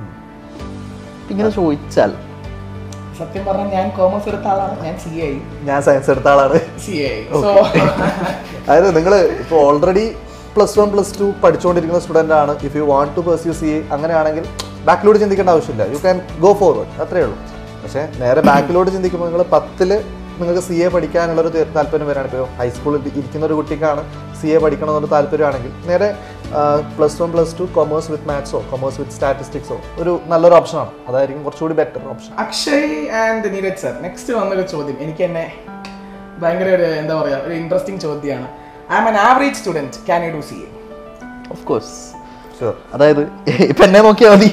ഇങ്ങനെ ചോദിച്ചാൽ സത്യം പറഞ്ഞാൽ ഞാൻ കോമേഴ്സ് എടുത്ത ആളാണ് ഞാൻ സി ഐ ഞാൻ സയൻസ് എടുത്ത ആളാണ് സി ഐ സോ അതായത് നിങ്ങൾ ഇപ്പോൾ already plus one plus two പഠിച്ചുകൊണ്ടിരിക്കുന്ന സ്റ്റുഡൻ്റ് ആണ് if you want to pursue C A അങ്ങനെയാണെങ്കിൽ ബാക്കിലോട്ട് ചിന്തിക്കേണ്ട ആവശ്യമില്ല യു ക്യാൻ ഗോ ഫോർവേഡ് അത്രേ ഉള്ളൂ പക്ഷേ നേരെ ബാക്കിലോട്ട് ചിന്തിക്കുമ്പോൾ നിങ്ങൾ പത്തില് നിങ്ങൾക്ക് സി എ പഠിക്കാനുള്ളൊരു ത- താല്പര്യം വരാണ് ഇപ്പോൾ ഹൈസ്കൂളിൽ ഇരിക്കുന്ന ഒരു കുട്ടിക്കാണ് സി എ പഠിക്കണമെന്നൊരു താല്പര്യമാണെങ്കിൽ നേരെ plus one plus two commerce with മാത്സോ കൊമേഴ്സ് വിത്ത് സ്റ്റാറ്റിസ്റ്റിക്സോ ഒരു നല്ലൊരു ഓപ്ഷനാണ് അതായിരിക്കും കുറച്ചുകൂടി better option Akshay and Neeraj sir next വന്നൊരു ചോദ്യം എനിക്ക് തന്നെ ഭയങ്കര ഒരു എന്താ പറയാ ഒരു ഇൻട്രസ്റ്റിംഗ് ചോദ്യമാണ് I am an average student can you do C A of course sure അതായത് ഇപ്പൊ എന്നെ നോക്കിയാൽ മതി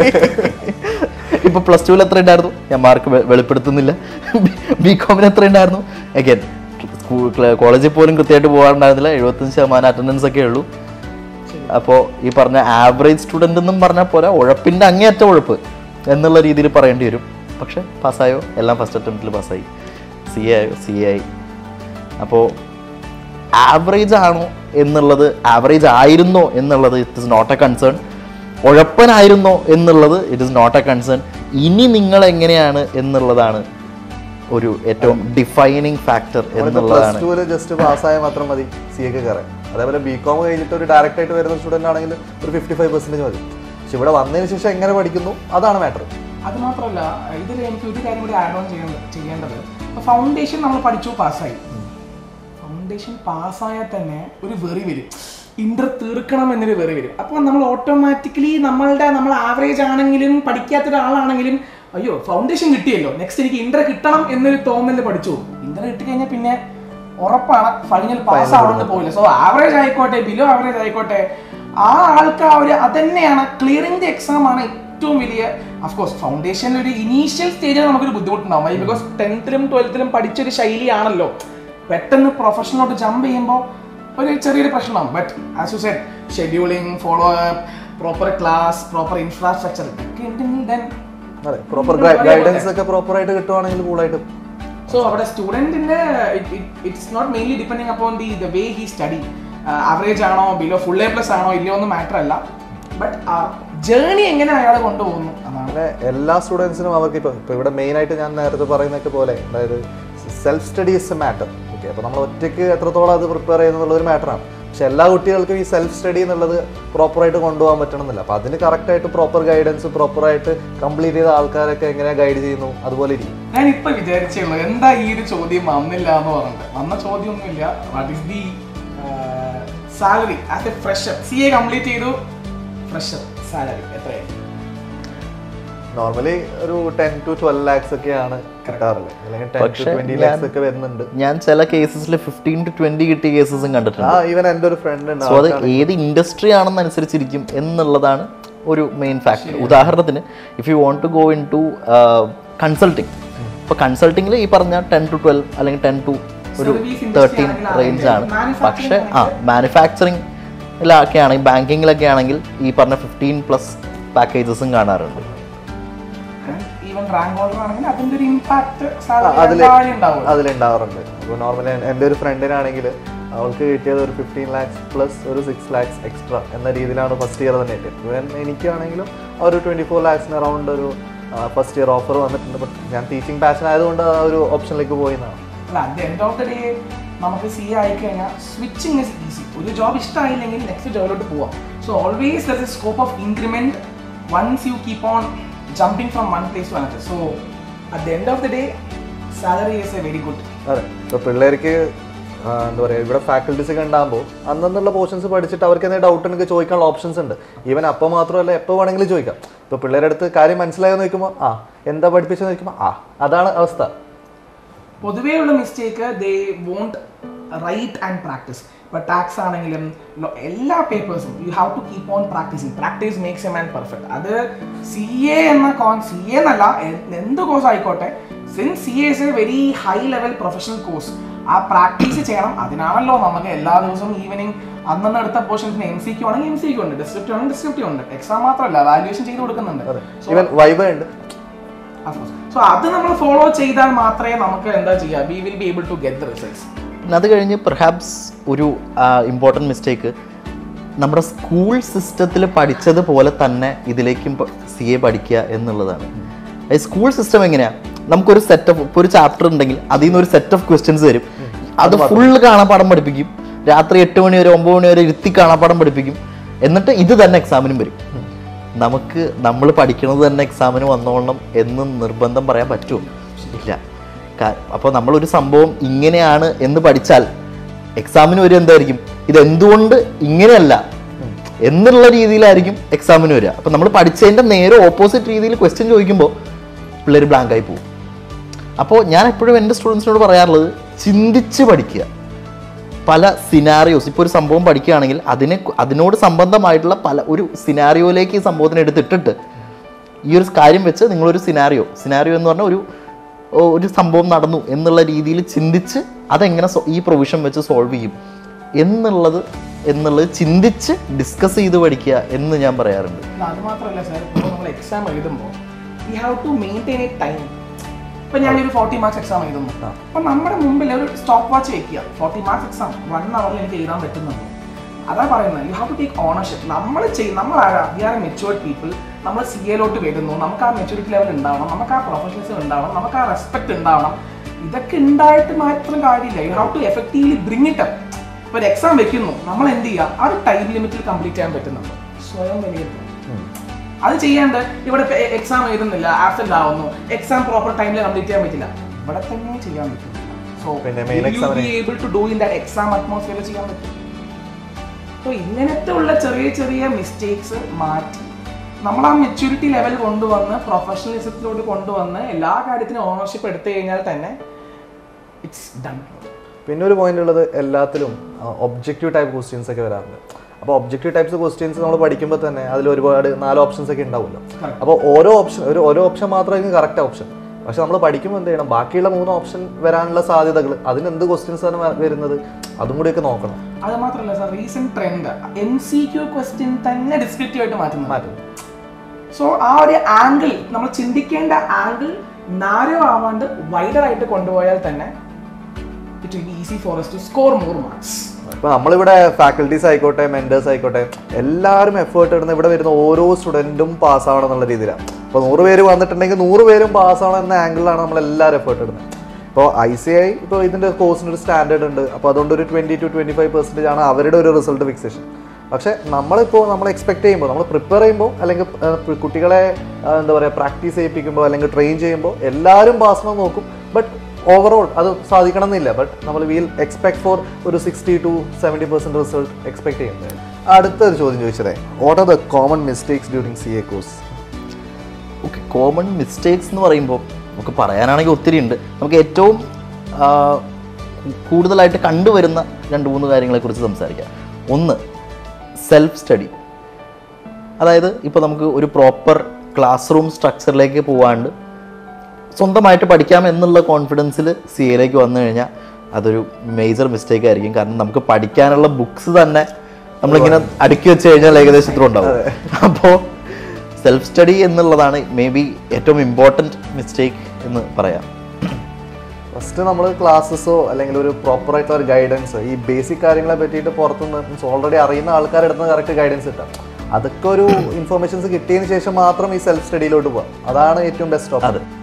ഇപ്പൊ പ്ലസ് ടുവിൽ എത്ര ഉണ്ടായിരുന്നു ഞാൻ മാർക്ക് വെളിപ്പെടുത്തുന്നില്ല ബി കോമിന് എത്ര ഉണ്ടായിരുന്നു അഗൈൻ സ്കൂൾ കോളേജിൽ പോലും കൃത്യമായിട്ട് പോകാറുണ്ടായിരുന്നില്ല എഴുപത്തഞ്ച് ശതമാനം അറ്റൻഡൻസ് ഒക്കെ ഉള്ളൂ അപ്പോൾ ഈ പറഞ്ഞ ആവറേജ് സ്റ്റുഡൻ്റ് എന്നും പറഞ്ഞാൽ പോലെ ഉഴപ്പിൻ്റെ അങ്ങേയറ്റ ഉഴപ്പ് എന്നുള്ള രീതിയിൽ പറയേണ്ടി വരും പക്ഷെ പാസ്സായോ എല്ലാം ഫസ്റ്റ് അറ്റംപ്റ്റിൽ പാസ്സായി സി എ ആയോ സി എ ആയി അപ്പോൾ ആവറേജ് ആണോ എന്നുള്ളത് ആവറേജ് ആയിരുന്നോ എന്നുള്ളത് it is not a concern ഉഴപ്പനായിരുന്നോ എന്നുള്ളത് it is not a concern ഇനി നിങ്ങൾ എങ്ങനെയാണ് എന്നുള്ളതാണ് ഒരു ഏറ്റവും ഡിഫൈനിങ് ഫാക്ടർ പ്ലസ് എന്നുള്ളതാണ് ടുവിൽ ജസ്റ്റ് പാസ്സായാൽ മാത്രം മതി സി എക്ക് കയറാൻ അതേപോലെ ബി കോം കഴിഞ്ഞിട്ട് ഒരു ഡയറക്റ്റ് ആയിട്ട് വരുന്ന സ്റ്റുഡൻ്റ് ആണെങ്കിൽ ഒരു ഫിഫ്റ്റി ഫൈവ് പെർസെൻറ്റേജ് മതി പക്ഷെ ഇവിടെ വന്നതിന് ശേഷം എങ്ങനെ പഠിക്കുന്നു അതാണ് മാറ്റർ അത് മാത്രമല്ല ഇതിൽ എനിക്ക് ഒരു കാര്യം കൂടി ആഡ് ഓൺ ചെയ്യേണ്ടത് ചെയ്യേണ്ടത് ഫൗണ്ടേഷൻ നമ്മൾ പഠിച്ചു പാസ്സായി ഫൗണ്ടേഷൻ പാസ്സായാൽ തന്നെ ഒരു വെറി വരും ഇന്റർ തീർക്കണം എന്നൊരു വെറി വരും അപ്പോൾ നമ്മൾ ഓട്ടോമാറ്റിക്കലി നമ്മളുടെ നമ്മൾ ആവറേജ് ആണെങ്കിലും പഠിക്കാത്ത ഒരാളാണെങ്കിലും അയ്യോ ഫൗണ്ടേഷൻ കിട്ടിയല്ലോ നെക്സ്റ്റ് എനിക്ക് ഇന്റർ കിട്ടണം എന്നൊരു തോന്നല് പഠിച്ചു ഇന്റർ കിട്ടിക്കഴിഞ്ഞാൽ പിന്നെ ഉറപ്പാണ് ഫൈനൽ പാസ് ആവണമെന്ന് പോയില്ല സോ ആവറേജ് ആയിക്കോട്ടെ ബിലോ ആവറേജ് ആയിക്കോട്ടെ ആ ആൾക്ക് ആ ഒരു അതന്നെയാണ് ക്ലിയറിംഗ് ദി എക്സാം ആണ് ഏറ്റവും വലിയ അഫ്കോഴ്സ് ഫൗണ്ടേഷനിൽ ഒരു ഇനീഷ്യൽ സ്റ്റേജിൽ നമുക്കൊരു ബുദ്ധിമുട്ടുണ്ടാവും വൈ ബിക്കോസ് ടെൻത്തിലും ട്വൽത്തിലും പഠിച്ചൊരു ശൈലിയാണല്ലോ പെട്ടെന്ന് പ്രൊഫഷനിലോട്ട് ജമ്പ് ചെയ്യുമ്പോൾ ഒരു ചെറിയൊരു പ്രശ്നമാവും but as you said scheduling follow up proper class proper infrastructure ഒക്കെ ഉണ്ടെങ്കിൽ ദെൻ അതെ പ്രോപ്പർ ഗൈഡൻസ് ഒക്കെ പ്രോപ്പർ ആയിട്ട് കിട്ടുവാണെങ്കിൽ കൂളായിട്ട് സോ അവിടെ സ്റ്റുഡൻറ്റിന്റെ it's not mainly depending upon the the way he study average ആണോ ബിലോ ഫുൾ എ പ്ലസ് ആണോ ഇല്ലയോ എന്ന് മാറ്റർ അല്ല ബട്ട് ആ ജേണി എങ്ങനെ അയാൾ കൊണ്ടുപോകുന്നു അതാണ് അങ്ങനെ എല്ലാ സ്റ്റുഡൻസിനും അവർക്ക് ഇപ്പോൾ ഇപ്പോൾ ഇവിടെ മെയിൻ ആയിട്ട് ഞാൻ നേരത്തെ പറയുന്നതൊക്കെ പോലെ അതായത് self study is a matter okay അപ്പോൾ നമ്മൾ ഒറ്റയ്ക്ക് എത്രത്തോളം അത് പ്രിപ്പയർ ചെയ്യുന്നുള്ള ഒരു മാറ്ററാണ് പക്ഷെ എല്ലാ കുട്ടികൾക്കും ഈ സെൽഫ് സ്റ്റഡി എന്നുള്ളത് പ്രോപ്പറായിട്ട് കൊണ്ടുപോകാൻ പറ്റണമെന്നില്ല അപ്പോൾ അതിന് കറക്റ്റായിട്ട് പ്രോപ്പർ ഗൈഡൻസ് പ്രോപ്പറായിട്ട് കംപ്ലീറ്റ് ചെയ്ത ആൾക്കാരൊക്കെ എങ്ങനെ ഗൈഡ് ചെയ്യുന്നു അതുപോലെ ഇരിക്കും ഞാൻ ഇപ്പൊ വിചാരിച്ചുള്ളൂ എന്താ ഈ ഒരു ചോദ്യം വന്നില്ല എന്ന് പറഞ്ഞിട്ട് വന്ന ചോദ്യമൊന്നുമില്ല what is the salary as a fresher C A complete ചെയ്തു ഫ്രഷർ സാലറി എത്രയായി നോർമലി ഒരു ടെൻ ടു ട്വൽവ് ലാക്സ് ഒക്കെയാണ് കിട്ടാറുള്ളത് അല്ലെങ്കിൽ ടെൻ ടു പക്ഷേ ട്വന്റി ഞാൻ- ലാക്സ് ഒക്കെ വരുന്നുണ്ട് ഞാൻ ചില കേസസിൽ ഫിഫ്റ്റീൻ ടു ട്വന്റി കിട്ടിയ കേസസും ആ കണ്ടിട്ടുണ്ട് ഈവൻ എൻ്റെ ഒരു ഫ്രണ്ട് ഉണ്ട് സോ അത് ഏത് ഇൻഡസ്ട്രി ആണെന്ന് അനുസരിച്ചിരിക്കും എന്നുള്ളതാണ് ഒരു മെയിൻ ഫാക്ടർ ഉദാഹരണത്തിന് if you want to go into consulting ഇപ്പോൾ കൺസൾട്ടിങ്ങിൽ ഈ പറഞ്ഞ ടെൻ ടു ട്വൽവ് അല്ലെങ്കിൽ ടെൻ ടു ഒരു Service industry തേർട്ടീൻ ആണെങ്കിൽ റേഞ്ച് ആണ് manufacturing പക്ഷേ ആ മാനുഫാക്ചറിങ്ങിലൊക്കെ ആണെങ്കിൽ ബാങ്കിങ്ങിലൊക്കെ ആണെങ്കിൽ ഈ പറഞ്ഞ ഫിഫ്റ്റീൻ പ്ലസ് പാക്കേജസും കാണാറുണ്ട് ഈവൻ റാങ്ക് ഹോൾഡർ ആണെങ്കിൽ അതിന്റെ ഒരു ഇമ്പാക്ട് അതില് സാലറി ഉണ്ടാവും അതിലുണ്ടാവാറുണ്ട് അപ്പോൾ നോർമലി എൻ്റെ ഒരു ഫ്രണ്ടിനാണെങ്കിൽ അവൾക്ക് കിട്ടിയത് ഒരു ഫിഫ്റ്റീൻ ലാക്സ് പ്ലസ് ഒരു സിക്സ് ലാക്സ് എക്സ്ട്രാ എന്ന രീതിയിലാണ് ഫസ്റ്റ് ഇയർ തന്നെ കിട്ടിയത് Even എനിക്കാണെങ്കിലും ആ ഒരു ട്വൻറ്റി ഫോർ ലാക്സിന് അറൗണ്ട് ഒരു ഫസ്റ്റ് ഇയർ ഓഫർ വന്നിട്ടുണ്ട് ബട്ട് ഞാൻ ടീച്ചിങ് പാഷൻ ആയതുകൊണ്ട് ആ ഒരു ഓപ്ഷനിലേക്ക് പോയി എന്നാണ് അല്ല at end of the day നമുക്ക് സി ആയി കഴിഞ്ഞാൽ സ്വിച്ചിങ് ഇസ് ഈസി ഒരു ജോബ് ഇഷ്ടമായില്ലെങ്കിൽ നെക്സ്റ്റ് ജോബിലോട്ട് പോവാം so always there is scope of increment once you keep on jumping from one place to another so at the end of the day salary is a very good അതെ ഇപ്പോൾ പിള്ളേർക്ക് ആ, എന്താ പറയുക ഇവിടെ ഫാക്കൽറ്റീസ് ഒക്കെ ഉണ്ടാകുമ്പോൾ അന്നുള്ള പോർഷൻസ് പഠിച്ചിട്ട് അവർക്ക് എന്തെങ്കിലും ഡൗട്ട് ഉണ്ടെങ്കിൽ ചോദിക്കാനുള്ള ഓപ്ഷൻസ് ഉണ്ട് ഈവൻ അപ്പോൾ മാത്രമല്ല എപ്പോൾ വേണമെങ്കിലും ചോദിക്കാം ഇപ്പോൾ പിള്ളേരുടെ അടുത്ത് കാര്യം മനസ്സിലായോ എന്ന് ചോദിക്കുമ്പോൾ ആ എന്താ പഠിപ്പിച്ചെന്ന് ചോദിക്കുമ്പോൾ ആ അതാണ് അവസ്ഥ പൊതുവേ ഉള്ള mistake they won't write and practice ഇപ്പോൾ ടാക്സ് ആണെങ്കിലും lo- എല്ലാ പേപ്പേഴ്സും you have to keep on practising practice makes a man perfect അത് സി എ എന്ന കോൺ സി എ എന്നല്ല എ- എന്ത് കോഴ്സ് ആയിക്കോട്ടെ since C A is a very high level professional course ആ പ്രാക്ടീസ് ചെയ്യണം അതിനാണല്ലോ നമുക്ക് എല്ലാ ദിവസവും ഈവനിങ് അന്നന്ന് എടുത്ത പോർഷൻസിന് എം സി ക്യു ആണെങ്കിൽ എം സി ക്യു ഉണ്ട് ഡിസ്ക്രിപ്റ്റീവ് ആണെങ്കിൽ ഡിസ്ക്രിപ്റ്റീവ് ഉണ്ട് എക്സാം മാത്രമല്ല വാല്യുവേഷൻ ചെയ്ത് കൊടുക്കുന്നുണ്ട് So, ഈവൻ വൈബ ഉണ്ട് സോ അത് നമ്മൾ ഫോളോ ചെയ്താൽ മാത്രമേ നമുക്ക് എന്താ ചെയ്യുക we will be able to get the results പിന്നെ അത് കഴിഞ്ഞ് പെർഹാപ്സ് ഒരു ഇമ്പോർട്ടൻറ്റ് മിസ്റ്റേക്ക് നമ്മുടെ സ്കൂൾ സിസ്റ്റത്തിൽ പഠിച്ചതുപോലെ തന്നെ ഇതിലേക്കും സി എ പഠിക്കുക എന്നുള്ളതാണ് സ്കൂൾ സിസ്റ്റം എങ്ങനെയാ നമുക്കൊരു സെറ്റ് ഓഫ് ഇപ്പോൾ ഒരു ചാപ്റ്റർ ഉണ്ടെങ്കിൽ അതിൽ നിന്ന് ഒരു സെറ്റ് ഓഫ് ക്വസ്റ്റ്യൻസ് വരും അത് ഫുള്ള് കാണാപ്പാടം പഠിപ്പിക്കും രാത്രി എട്ട് മണി വരെ ഒമ്പത് മണി വരെ ഇരുത്തി കാണാപ്പാടം പഠിപ്പിക്കും എന്നിട്ട് ഇത് തന്നെ എക്സാമിനും വരും നമുക്ക് നമ്മൾ പഠിക്കുന്നത് തന്നെ എക്സാമിന് വന്നോളണം എന്ന് നിർബന്ധം പറയാൻ പറ്റുമോ ഇല്ല അപ്പോൾ നമ്മളൊരു സംഭവം ഇങ്ങനെയാണ് എന്ന് പഠിച്ചാൽ എക്സാമിന് വരും എന്തായിരിക്കും ഇത് എന്തുകൊണ്ട് ഇങ്ങനെയല്ല എന്നുള്ള രീതിയിലായിരിക്കും എക്സാമിന് വരിക അപ്പോൾ നമ്മൾ പഠിച്ചതിൻ്റെ നേരെ ഓപ്പോസിറ്റ് രീതിയിൽ ക്വസ്റ്റ്യൻ ചോദിക്കുമ്പോൾ പിള്ളേർ ബ്ലാങ്ക് ആയി പോകും അപ്പോൾ ഞാൻ എപ്പോഴും എൻ്റെ സ്റ്റുഡൻസിനോട് പറയാറുള്ളത് ചിന്തിച്ച് പഠിക്കുക പല സിനാറിയോസ് ഇപ്പോൾ ഒരു സംഭവം പഠിക്കുകയാണെങ്കിൽ അതിനെ അതിനോട് സംബന്ധമായിട്ടുള്ള പല ഒരു സിനാറിയോയിലേക്ക് ഈ സംഭവത്തിനെ എടുത്തിട്ടിട്ട് ഈ ഒരു കാര്യം വെച്ച് നിങ്ങളൊരു സിനാറിയോ സിനാറിയോ എന്ന് പറഞ്ഞാൽ ഒരു ഓ, ഒരു സംഭവം നടന്നു എന്നുള്ള രീതിയിൽ ചിന്തിച്ച് അതെങ്ങനെ സോ- ഈ പ്രൊവിഷൻ വെച്ച് സോൾവ് ചെയ്യും എന്നുള്ളത് എന്നുള്ളത് ചിന്തിച്ച് ഡിസ്കസ് ചെയ്ത് പഠിക്കുക എന്ന് ഞാൻ പറയാറുണ്ട് അല്ല, അത് മാത്രമല്ല സാർ ഇപ്പോൾ നമ്മൾ എക്സാം എഴുതുമ്പോൾ we have to maintain a time ഇപ്പൊ ഞാനൊരു ഫോർട്ടി മാർക്സ് എക്സാം എഴുതുന്നു അപ്പൊ നമ്മുടെ മുമ്പിൽ ഒരു സ്റ്റോപ്പ് വാച്ച് വെക്കുക ഫോർട്ടി മാർക്സ് എക്സാം വൺ അവറിൽ എനിക്ക് എഴുതാൻ പറ്റുന്നുള്ളൂ അതാ പറയുന്നത് you have to take ownership നമ്മൾ ചെയ്യും നമ്മൾ ആരാ we are a matured people നമ്മൾ സി എയിലോട്ട് വരുന്നു നമുക്ക് ആ മെച്ചൂരിറ്റി ലെവൽ ഉണ്ടാവണം നമുക്ക് ആ പ്രൊഫഷണൽസ് ഉണ്ടാവണം നമുക്ക് ആ റെസ്പെക്ട് ഉണ്ടാവണം ഇതൊക്കെ ഉണ്ടായിട്ട് മാത്രം കാര്യമില്ല you have to effectively bring it up ഇപ്പൊ ഒരു എക്സാം വെക്കുന്നു നമ്മൾ എന്ത് ചെയ്യുക ആ ഒരു ടൈം ലിമിറ്റിൽ കംപ്ലീറ്റ് ചെയ്യാൻ പറ്റുന്നുണ്ട് സ്വയം വിലയിരുത്തും അത് ചെയ്യാണ്ട് ഇവിടെ എക്സാം എഴുതുന്നില്ല ആബ്സെന്റ് ആവുന്നു എക്സാം പ്രോപ്പർ ടൈമിൽ കംപ്ലീറ്റ് ചെയ്യാൻ പറ്റില്ല ഇവിടെ തന്നെ ചെയ്യാൻ പറ്റും സോ പിന്നെ main exam ന് able to do in that exam atmosphere ചെയ്യാൻ പറ്റും സോ ഇങ്ങനത്തെ ഉള്ള ചെറിയ ചെറിയ മിസ്റ്റേക്സ് മാറ്റി നമ്മൾ ആ മെച്യൂരിറ്റി ലെവൽ കൊണ്ടുവന്ന് പ്രൊഫഷണലിസത്തിലോട്ട് കൊണ്ടുവന്ന് എല്ലാ കാര്യത്തിനും ഓണർഷിപ്പ് എടുത്തു കഴിഞ്ഞാൽ തന്നെ ഇറ്റ്സ് ഡൺ പിന്നെ ഒരു പോയിന്റ് ഉള്ളത് എല്ലാത്തിലും ഒബ്ജക്റ്റീവ് ടൈപ്പ് ക്വസ്റ്റ്യൻസ് ഒക്കെ വരാറുണ്ട് അപ്പോൾ ഒബ്ജക്റ്റീവ് ടൈപ്സ് ക്വസ്റ്റ്യൻസ് നമ്മൾ പഠിക്കുമ്പോൾ തന്നെ അതിൽ ഒരുപാട് നാല് ഓപ്ഷൻസ് ഒക്കെ ഉണ്ടാവുമല്ലോ അപ്പോൾ ഓരോ ഓപ്ഷൻ ഒരു ഓരോ ഓപ്ഷൻ മാത്രമായിരിക്കും കറക്റ്റ് ഓപ്ഷൻ പക്ഷെ നമ്മൾ പഠിക്കുമ്പോൾ എന്ത് ചെയ്യണം ബാക്കിയുള്ള മൂന്ന് ഓപ്ഷൻ വരാനുള്ള സാധ്യതകൾ അതിന് എന്ത് ക്വസ്റ്റ്യൻസ് ആണ് വ- വരുന്നത് അതും കൂടിയൊക്കെ നോക്കണം അത് മാത്രമല്ല sir recent trend M C Q question തന്നെ ഡിസ്ക്രിപ്റ്റീവ് ആയിട്ട് മാറ്റുന്നത് മാറ്റും സോ ആ ഒരു ആംഗിൾ നമ്മൾ ചിന്തിക്കേണ്ട ആംഗിൾ നാരോ ആവാണ്ട് വൈഡർ ആയിട്ട് കൊണ്ടുപോയാൽ തന്നെ it will be easy for us to score more marks ഇപ്പോൾ നമ്മളിവിടെ ഫാക്കൽറ്റീസ് ആയിക്കോട്ടെ മെൻറ്റേഴ്സ് ആയിക്കോട്ടെ എല്ലാവരും എഫേർട്ട് ഇടുന്ന ഇവിടെ വരുന്ന ഓരോ സ്റ്റുഡൻറ്റും പാസ്സാവണം എന്നുള്ള രീതിയിലാണ് അപ്പോൾ നൂറ് പേര് വന്നിട്ടുണ്ടെങ്കിൽ നൂറ് പേരും പാസ്സാവണം എന്ന ആംഗിളിലാണ് നമ്മൾ എല്ലാവരും എഫേർട്ട് ഇടുന്നത് ഇപ്പോൾ ഐ സി ഐ ഇപ്പോൾ ഇതിൻ്റെ കോഴ്സിന് ഒരു സ്റ്റാൻഡേർഡ് ഉണ്ട് അപ്പോൾ അതുകൊണ്ട് ഒരു twenty to twenty five percentage ആണ് അവരുടെ ഒരു റിസൾട്ട് ഫിക്സേഷൻ പക്ഷേ നമ്മളിപ്പോൾ നമ്മൾ എക്സ്പെക്ട് ചെയ്യുമ്പോൾ നമ്മൾ പ്രിപ്പയർ ചെയ്യുമ്പോൾ അല്ലെങ്കിൽ ആ, കുട്ടികളെ ആ, എന്താ പറയുക പ്രാക്ടീസ് ചെയ്യിപ്പിക്കുമ്പോൾ അല്ലെങ്കിൽ ട്രെയിൻ ചെയ്യുമ്പോൾ എല്ലാവരും പാസ് നോക്കും ബട്ട് ഓവറോൾ അത് സാധിക്കണം എന്നില്ല ബട്ട് നമ്മൾ വിൽ എക്സ്പെക്ട് ഫോർ ഒരു sixty to seventy percent result expect ചെയ്യുന്നത് അടുത്തൊരു ചോദ്യം ചോദിച്ചതേ what are the common mistakes during C A course okay common mistakes എന്ന് പറയുമ്പോൾ നമുക്ക് പറയാനാണെങ്കിൽ ഒത്തിരി ഉണ്ട് നമുക്ക് ഏറ്റവും ആ, കൂടുതലായിട്ട് കണ്ടുവരുന്ന രണ്ട് മൂന്ന് കാര്യങ്ങളെക്കുറിച്ച് സംസാരിക്കാം ഒന്ന് സെൽഫ് സ്റ്റഡി അതായത് ഇപ്പോൾ നമുക്ക് ഒരു പ്രോപ്പർ ക്ലാസ് റൂം സ്ട്രക്ചറിലേക്ക് പോവാണ്ട് സ്വന്തമായിട്ട് പഠിക്കാം എന്നുള്ള കോൺഫിഡൻസിൽ സി എയിലേക്ക് വന്നു കഴിഞ്ഞാൽ അതൊരു മേജർ മിസ്റ്റേക്ക് ആയിരിക്കും കാരണം നമുക്ക് പഠിക്കാനുള്ള ബുക്സ് തന്നെ നമ്മളിങ്ങനെ അടുക്കി വെച്ച് കഴിഞ്ഞാൽ ഏകദേശം ഇത്ര ഉണ്ടാവും അപ്പോൾ സെൽഫ് സ്റ്റഡി എന്നുള്ളതാണ് മേ ബി ഏറ്റവും ഇമ്പോർട്ടൻറ്റ് മിസ്റ്റേക്ക് എന്ന് പറയാം ഫസ്റ്റ് നമ്മൾ ക്ലാസ്സസോ അല്ലെങ്കിൽ ഒരു പ്രോപ്പർ ആയിട്ടുള്ള ഒരു ഗൈഡൻസ് ഈ ബേസിക് കാര്യങ്ങളെ പറ്റിയിട്ട് പുറത്തുനിന്ന് മീൻസ് ഓൾറെഡി അറിയുന്ന ആൾക്കാരുടെ അടുത്ത് കറക്റ്റ് ഗൈഡൻസ് കിട്ടാം അതൊക്കെ ഒരു ഇൻഫർമേഷൻസ് കിട്ടിയതിന് ശേഷം മാത്രം ഈ സെൽഫ് സ്റ്റഡിയിലോട്ട് പോകാം അതാണ് ഏറ്റവും ബെസ്റ്റ് ഓപ്ഷൻ അതെ